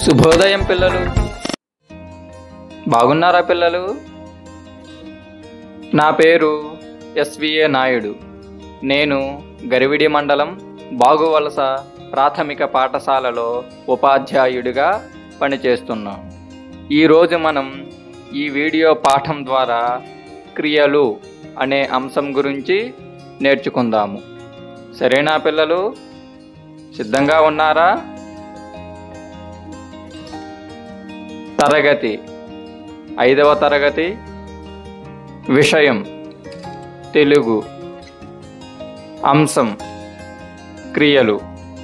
శుభోదయం పిల్లలు బాగున్నారా పిల్లలు నా పేరు ఎస్విఏ నాయుడు నేను గరివిడి మండలం బాగువలస ప్రాథమిక పాఠశాలలో ఉపాధ్యాయుడిగా పనిచేస్తున్నాను ఈరోజు మనం ఈ వీడియో పాఠం ద్వారా క్రియలు అనే అంశం గురించి నేర్చుకుందాము సరేనా పిల్లలు సిద్ధంగా ఉన్నారా తరగతి ఐదవ తరగతి విషయం తెలుగు అంశం క్రియలు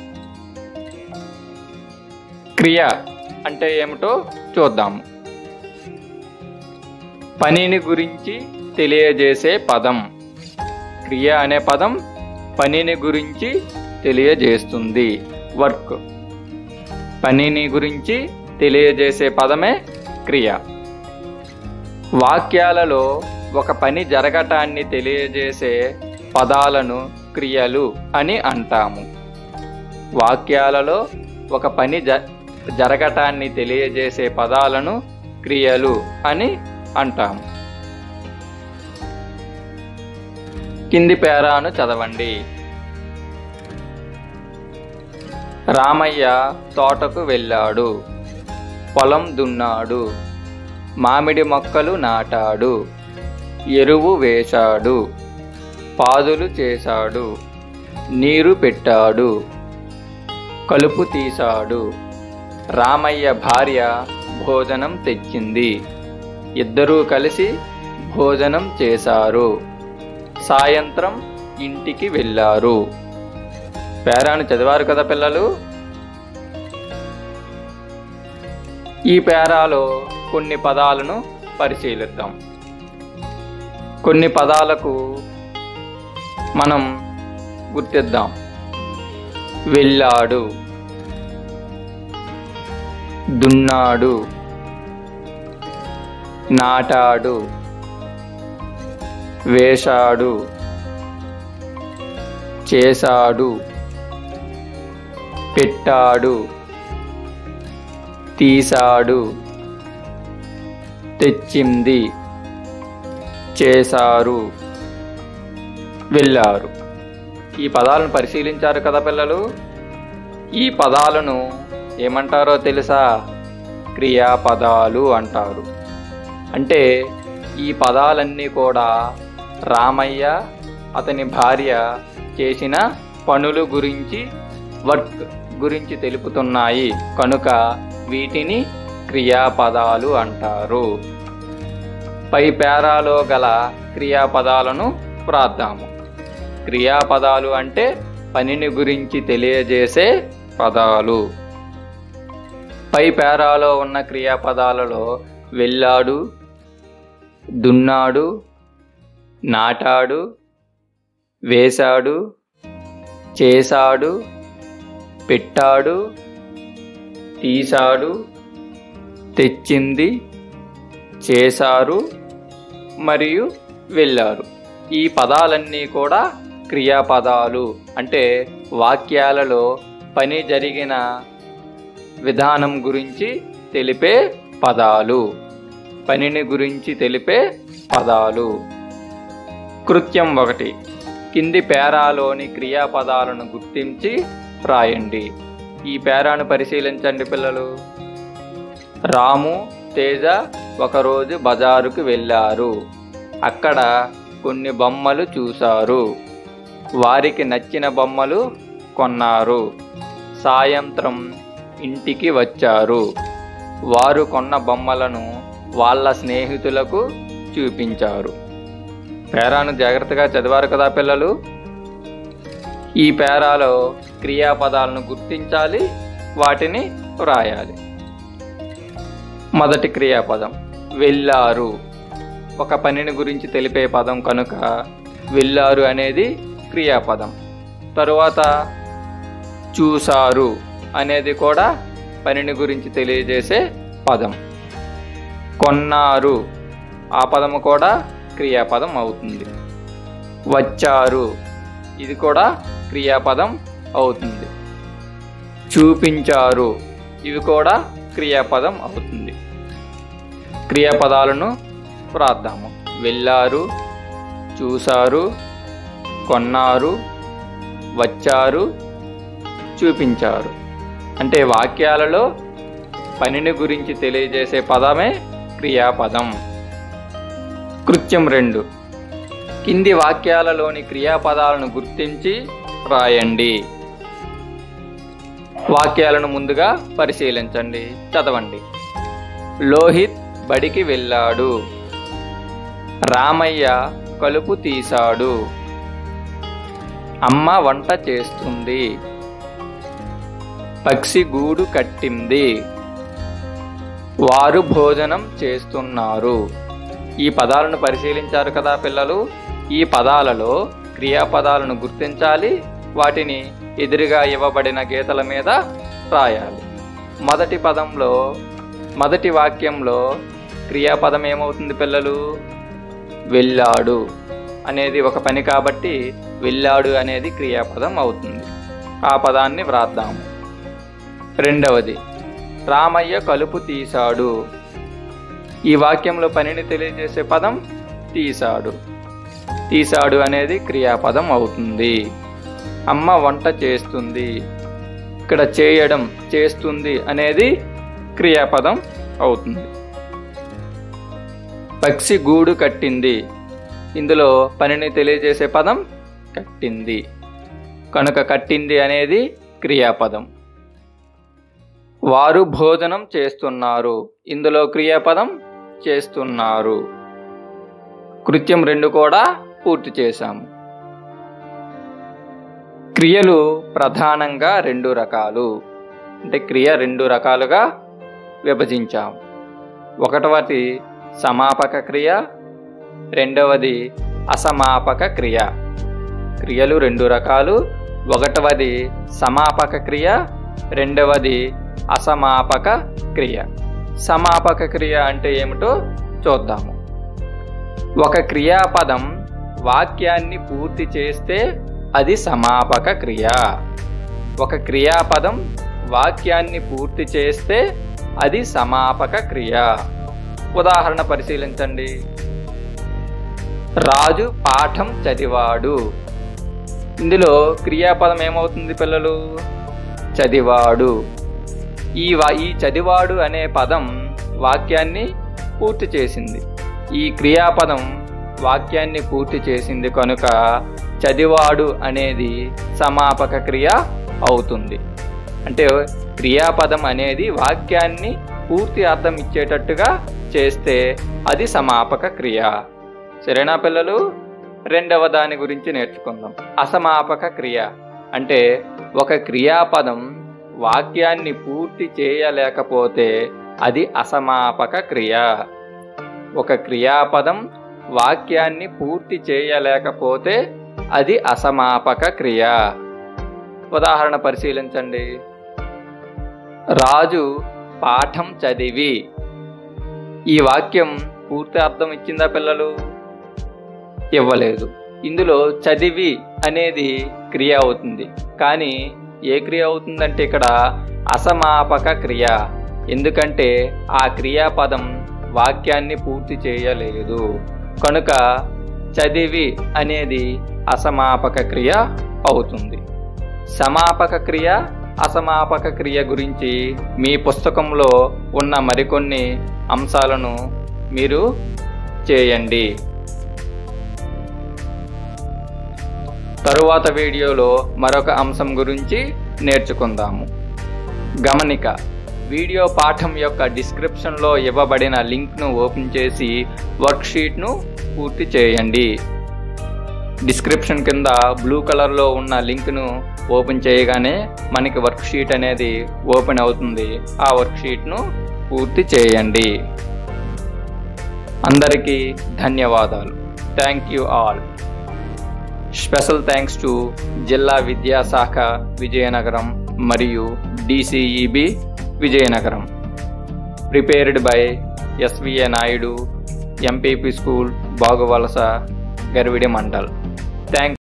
క్రియ అంటే ఏమిటో చూద్దాము పనిని గురించి తెలియజేసే పదం క్రియ అనే పదం పనిని గురించి తెలియజేస్తుంది వర్క్ పనిని గురించి తెలియజేసే పదమే క్రియ వాక్యాలలో ఒక పని జరగటాన్ని తెలియజేసే పదాలను క్రియలు అని అంటాము వాక్యాలలో ఒక పని జ జరగటాన్ని తెలియజేసే పదాలను క్రియలు అని అంటాము కింది పేరాను చదవండి రామయ్య తోటకు వెళ్ళాడు పొలం దున్నాడు మామిడి మొక్కలు నాటాడు ఎరువు వేశాడు పాదులు చేశాడు నీరు పెట్టాడు కలుపు తీశాడు రామయ్య భార్య భోజనం తెచ్చింది ఇద్దరూ కలిసి భోజనం చేశారు సాయంత్రం ఇంటికి వెళ్ళారు పేరాను చదివారు కదా పిల్లలు ఈ పేరాలో కొన్ని పదాలను పరిశీలిద్దాం కొన్ని పదాలకు మనం గుర్తిద్దాం వెళ్ళాడు దున్నాడు నాటాడు వేశాడు చేశాడు పెట్టాడు తీశాడు తెచ్చింది చేశారు వెళ్ళారు ఈ పదాలను పరిశీలించారు కదా పిల్లలు ఈ పదాలను ఏమంటారో తెలుసా క్రియాపదాలు అంటారు అంటే ఈ పదాలన్నీ కూడా రామయ్య అతని భార్య చేసిన పనులు గురించి వర్క్ గురించి తెలుపుతున్నాయి కనుక వీటిని క్రియాపదాలు అంటారు పై పేరాలో గల క్రియాపదాలను ప్రాద్దాము క్రియాపదాలు అంటే పనిని గురించి తెలియజేసే పదాలు పై పేరాలో ఉన్న క్రియాపదాలలో వెళ్ళాడు దున్నాడు నాటాడు వేశాడు చేశాడు పెట్టాడు తీశాడు తెచ్చింది చేశారు మరియు వెళ్ళారు ఈ పదాలన్నీ కూడా క్రియాపదాలు అంటే వాక్యాలలో పని జరిగిన విధానం గురించి తెలిపే పదాలు పనిని గురించి తెలిపే పదాలు కృత్యం ఒకటి కింది పేరాలోని క్రియాపదాలను గుర్తించి రాయండి ఈ పేరాను పరిశీలించండి పిల్లలు రాము తేజ ఒకరోజు బజారుకు వెళ్ళారు అక్కడ కొన్ని బొమ్మలు చూశారు వారికి నచ్చిన బొమ్మలు కొన్నారు సాయంత్రం ఇంటికి వచ్చారు వారు కొన్న బొమ్మలను వాళ్ళ స్నేహితులకు చూపించారు పేరాను జాగ్రత్తగా చదివారు కదా పిల్లలు ఈ పేరాలో క్రియాపదాలను గుర్తించాలి వాటిని వ్రాయాలి మొదటి క్రియాపదం వెళ్ళారు ఒక పనిని గురించి తెలిపే పదం కనుక వెళ్ళారు అనేది క్రియాపదం తరువాత చూశారు అనేది కూడా పనిని గురించి తెలియజేసే పదం కొన్నారు ఆ పదము కూడా క్రియాపదం అవుతుంది వచ్చారు ఇది కూడా క్రియాపదం అవుతుంది చూపించారు ఇవి కూడా క్రియాపదం అవుతుంది క్రియాపదాలను వ్రాద్దాము వెళ్ళారు చూశారు కొన్నారు వచ్చారు చూపించారు అంటే వాక్యాలలో పనిని గురించి తెలియజేసే పదమే క్రియాపదం కృత్యం రెండు కింది వాక్యాలలోని క్రియాపదాలను గుర్తించి రాయండి వాక్యాలను ముందుగా పరిశీలించండి చదవండి లోహిత్ బడికి వెళ్ళాడు రామయ్య కలుపు తీశాడు అమ్మ వంట చేస్తుంది పక్షి గూడు కట్టింది వారు భోజనం చేస్తున్నారు ఈ పదాలను పరిశీలించారు కదా పిల్లలు ఈ పదాలలో క్రియాపదాలను గుర్తించాలి వాటిని ఎదురుగా ఇవ్వబడిన గీతల మీద రాయాలి మొదటి పదంలో మొదటి వాక్యంలో క్రియాపదం ఏమవుతుంది పిల్లలు వెళ్ళాడు అనేది ఒక పని కాబట్టి వెళ్ళాడు అనేది క్రియాపదం అవుతుంది ఆ పదాన్ని వ్రాద్దాము రెండవది రామయ్య కలుపు తీశాడు ఈ వాక్యంలో పనిని తెలియజేసే పదం తీశాడు తీశాడు అనేది క్రియాపదం అవుతుంది అమ్మ వంట చేస్తుంది ఇక్కడ చేయడం చేస్తుంది అనేది క్రియాపదం అవుతుంది పక్షి గూడు కట్టింది ఇందులో పనిని తెలియజేసే పదం కట్టింది కనుక కట్టింది అనేది క్రియాపదం వారు భోజనం చేస్తున్నారు ఇందులో క్రియాపదం చేస్తున్నారు కృత్యం రెండు కూడా పూర్తి చేశాము క్రియలు ప్రధానంగా రెండు రకాలు అంటే క్రియ రెండు రకాలుగా విభజించాము ఒకటవది సమాపక క్రియ రెండవది అసమాపక క్రియ క్రియలు రెండు రకాలు ఒకటవది సమాపక క్రియ రెండవది అసమాపక క్రియ సమాపక క్రియ అంటే ఏమిటో చూద్దాము ఒక క్రియాపదం వాక్యాన్ని పూర్తి చేస్తే అది సమాపక క్రియ ఒక క్రియాపదం వాక్యాన్ని పూర్తి చేస్తే అది సమాపక క్రియ ఉదాహరణ పరిశీలించండి రాజు పాఠం చదివాడు ఇందులో క్రియాపదం ఏమవుతుంది పిల్లలు చదివాడు ఈ వా ఈ చదివాడు అనే పదం వాక్యాన్ని పూర్తి చేసింది ఈ క్రియాపదం వాక్యాన్ని పూర్తి చేసింది కనుక చదివాడు అనేది సమాపక క్రియ అవుతుంది అంటే క్రియాపదం అనేది వాక్యాన్ని పూర్తి అర్థం ఇచ్చేటట్టుగా చేస్తే అది సమాపక క్రియ సరేనా పిల్లలు రెండవ దాని గురించి నేర్చుకుందాం అసమాపక క్రియ అంటే ఒక క్రియాపదం వాక్యాన్ని పూర్తి చేయలేకపోతే అది అసమాపక క్రియ ఒక క్రియాపదం వాక్యాన్ని పూర్తి చేయలేకపోతే అది అసమాపక క్రియ ఉదాహరణ పరిశీలించండి రాజు పాఠం చదివి ఈ వాక్యం పూర్తి అర్థం ఇచ్చిందా పిల్లలు ఇవ్వలేదు ఇందులో చదివి అనేది క్రియ అవుతుంది కానీ ఏ క్రియ అవుతుందంటే ఇక్కడ అసమాపక క్రియ ఎందుకంటే ఆ క్రియాపదం వాక్యాన్ని పూర్తి చేయలేదు కనుక చదివి అనేది అసమాపక క్రియ అవుతుంది సమాపక క్రియ అసమాపక క్రియ గురించి మీ పుస్తకంలో ఉన్న మరికొన్ని అంశాలను మీరు చేయండి తరువాత వీడియోలో మరొక అంశం గురించి నేర్చుకుందాము గమనిక వీడియో పాఠం యొక్క డిస్క్రిప్షన్లో ఇవ్వబడిన లింక్ను ఓపెన్ చేసి వర్క్షీట్ను పూర్తి చేయండి డిస్క్రిప్షన్ కింద బ్లూ కలర్లో ఉన్న లింక్ను ఓపెన్ చేయగానే మనకి వర్క్షీట్ అనేది ఓపెన్ అవుతుంది ఆ వర్క్షీట్ను పూర్తి చేయండి అందరికీ ధన్యవాదాలు thank you all special thanks to జిల్లా విద్యాశాఖ విజయనగరం మరియు DCEB Vizianagaram prepared by SVA Naidu MPP school Baguvalasa Garividi mandal thank